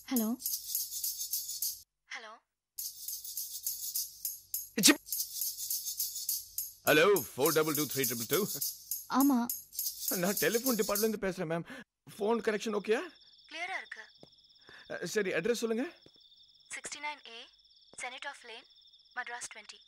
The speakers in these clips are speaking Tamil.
Hello hello hello four double two three double two ஆமா நான் டெலிஃபோன் டிபார்ட்மெண்ட்லேருந்து பேசுகிறேன் மேம் ஃபோன் கனெக்ஷன் ஓகேயா கிளியரா இருக்கு சரி அட்ரஸ் சொல்லுங்க sixty nine A senate of lane Madras twenty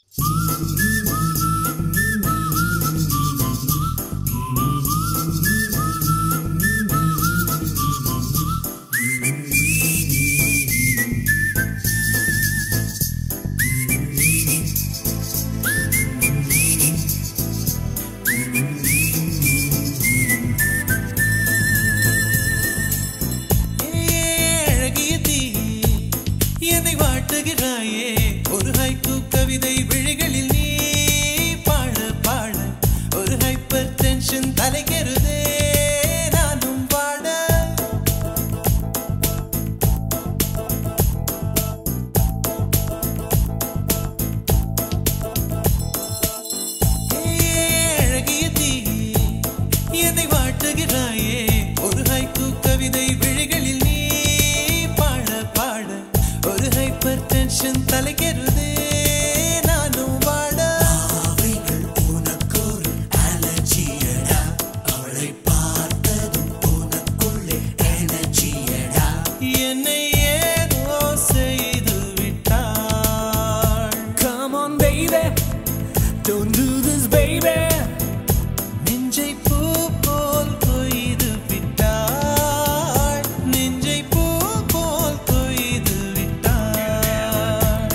அழகிய தீயே என்னை வாட்டுகிறாயே ஒரு ஹைக்கூ கவிதை விழிகளில் நீ பாட பாட ஒரு ஹைப்பர் டென்ஷன் தலைக்கிறதே நானும் பாட அழகிய தீயே என்னை வாட்டுகிறாயே ஒரு ஹைக்கூ கவிதை விழிகளில் நீ பாட பாட ஒரு ஹைப்பர் டென்ஷன் தலைக்கிறதே நானும் வாட அவைகள் உனக்கொரு அலர்ஜியடா அவளை பார்த்ததும் உனக்குள்ளே எனர்ஜியடா என்னை ஏதோ செய்து விட்டாள் Come on baby Don't do this baby நெஞ்சை பூ போல் கொய்து விட்டாள் நெஞ்சை பூ போல் கொய்து விட்டாள்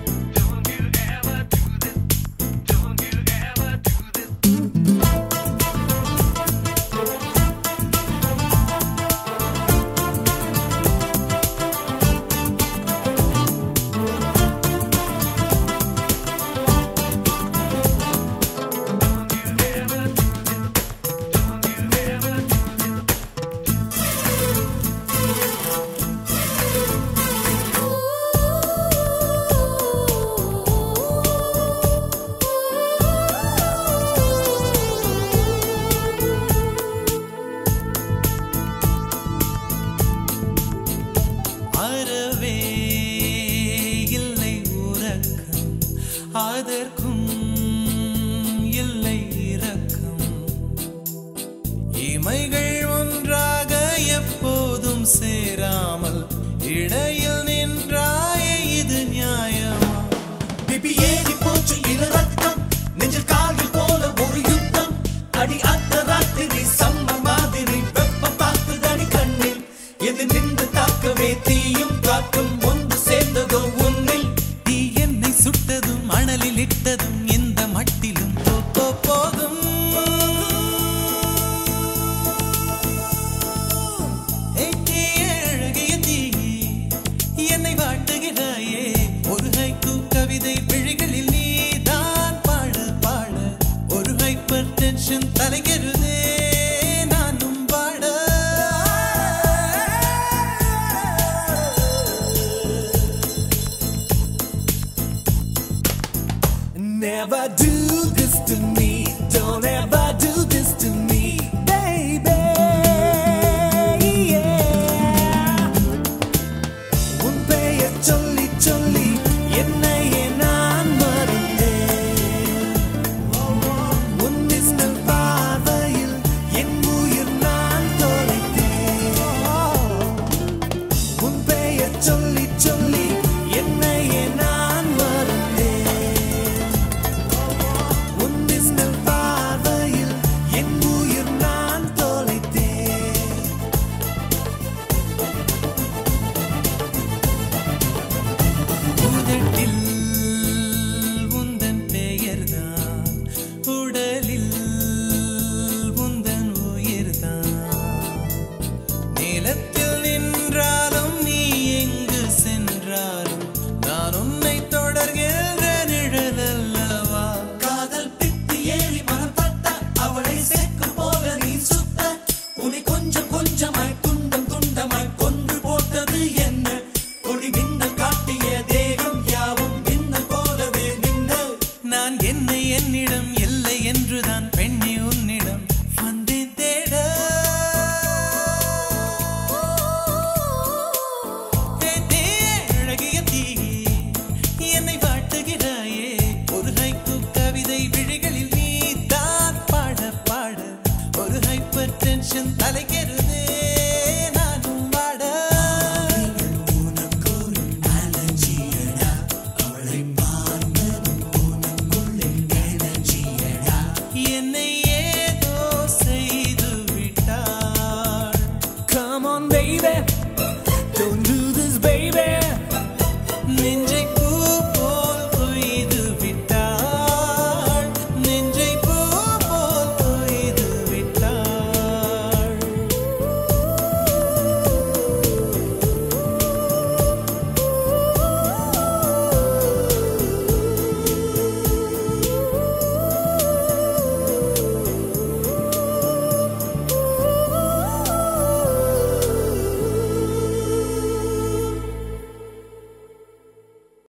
அறவே இல்லை உறக்கம் அதற்கும் இல்லை இரக்கம் இமைகள் ஒன்றாக எப்போதும் சேராமல் இடையில் நின்றாயே இது நியாயமா பிபி ஏறி போச்சு இரு ரத்தம் நெஞ்சில் காலில் போல ஒரு யுத்தம் அடி அந்த ராத்திரி சம்ம மாதிரி வெப்பம் தாக்குதடி கண்ணில் எது நின்று தாக்கவே தீயும் காற்றும் ஒன்று சேர்ந்ததோ உன்னில் தீ என்னை சுட்டதும் மணலில் இட்டதும் எந்த மட்டிலும் போ, போ, போதும் ஏய், தீ, அழகிய தீயே, என்னை வாட்டுகிறாயே ஒரு ஹைக்கூ கவிதை விழிகளில் நீதான் பாட பாட ஒரு ஹைப்பர் டென்ஷன் தலைகிறதே நானும் பாட Never do this to me Don't ever do this to me Baby yeah. உன் பெயர் சொல்லி சொல்லி என்னையே நான் மறந்தேன் உன் மின்னல் பார்வையில் என் உயிர் நான் தொலைத்தேன் உன் பெயர் சொல்லி சொல்லி என்னையே நான் மறந்தேன் உன் மின்னல் பார்வையில் என் உயிர் நான் தொலைத்தேன் உதட்டில் உந்தன் பெயர்தான் உடலில் உந்தன் உயிர்தான் நிலத்தில் நின்றாலும் நீ எங்கு சென்றாலும் நான் உன்னை தொடர்கின்ற நிழல் அல்லவா காதல் பித்து ஏறி மனம் தட்ட அவளை சேர்க்கும் போல நீ சுத்த உன்னை கொஞ்சம் கொஞ்சமாய் துண்டம் துண்டமாய் கொன்று போட்டது என்ன கொடி மின்னல் காட்டிய தேகம் யாவும் மின்னல் போலவே நின்று நான் என்னை என்னிடம் இல்லை என்றுதான்